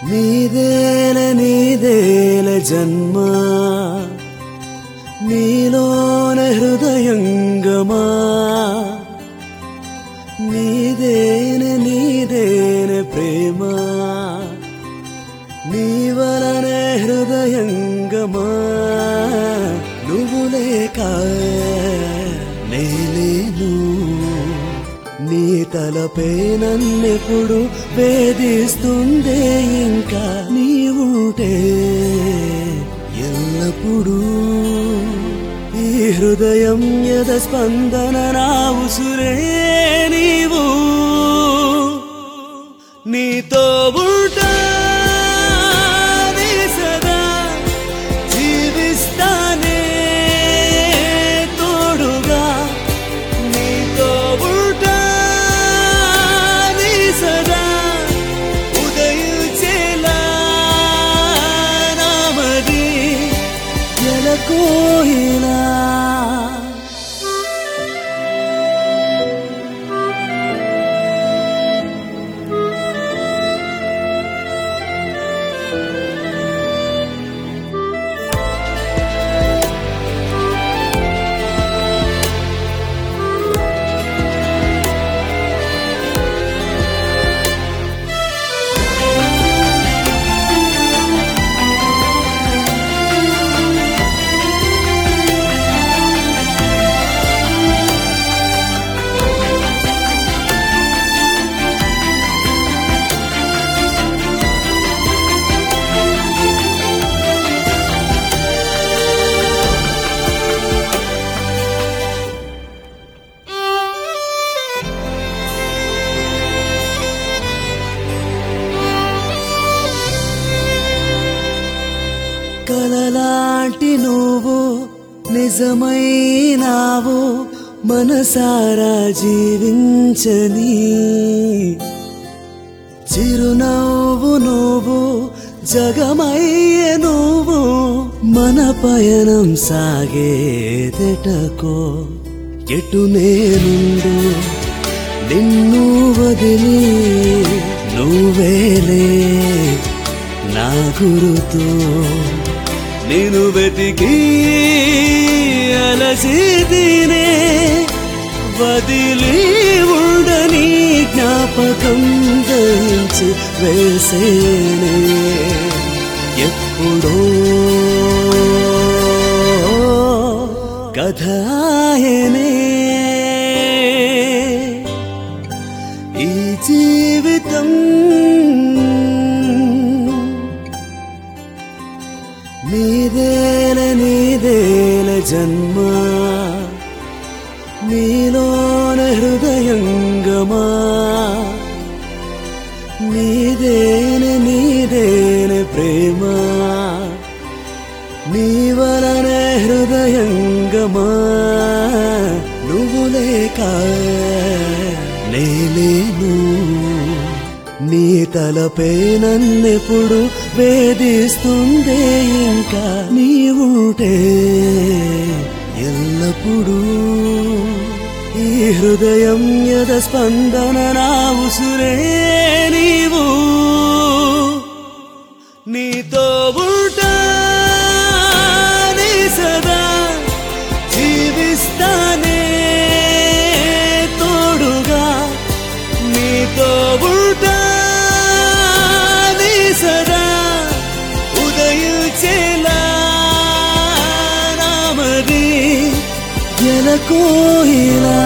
నీదేల నీదేల జన్మ నీలోన హృదయంగమా నీదేన నీదేన ప్రేమ నీ వలనే హృదయంగమా నువ్వు లేక నేలేను నీ తలపై నన్నెప్పుడు వేధిస్తుందే ఇంకా నీవుంటే ఎల్లప్పుడూ ఈ హృదయం యద స్పందన నా ఉసురే నీవు నీతో ఉంటా నీ సదా జీవిస్తానే తోడుగా నీతో ఉంటా నీ సదా ఉదయించేలా నామది ఎలకోయిలా కలలాంటి నువ్వు నిజమైనావు మనసారా జీవించని చిరునవ్వు నువ్వు జగమయ్య నువ్వు మన పయనం సాగేదెటకో ఎటు నేనుండు నిన్ను వదిలి నువ్వేలే నా గురుతో నేను వెతికి అలసిదినే వదిలి ఉండని జ్ఞాపకం దంచి వేసేనే ఎప్పుడో కథాయనే ఈ జీవితం నీదేల నీదేల జన్మ నీలోన హృదయంగమా నీదేన నీదేన ప్రేమ నీ వలనే హృదయంగమా నువ్వు లేక నేలేను నీ తలపై నన్నెప్పుడు వేధిస్తుందే ఇంకా నీవుంటే ఎల్లప్పుడూ ఈ హృదయం యద స్పందన నా ఉసురే నీవు నీతో ఉంటా నీ సదా జీవిస్తానే తోడుగా నీతో ఉంటా నీ సదా ఉదయించేలా నామది ఎలకోయిలా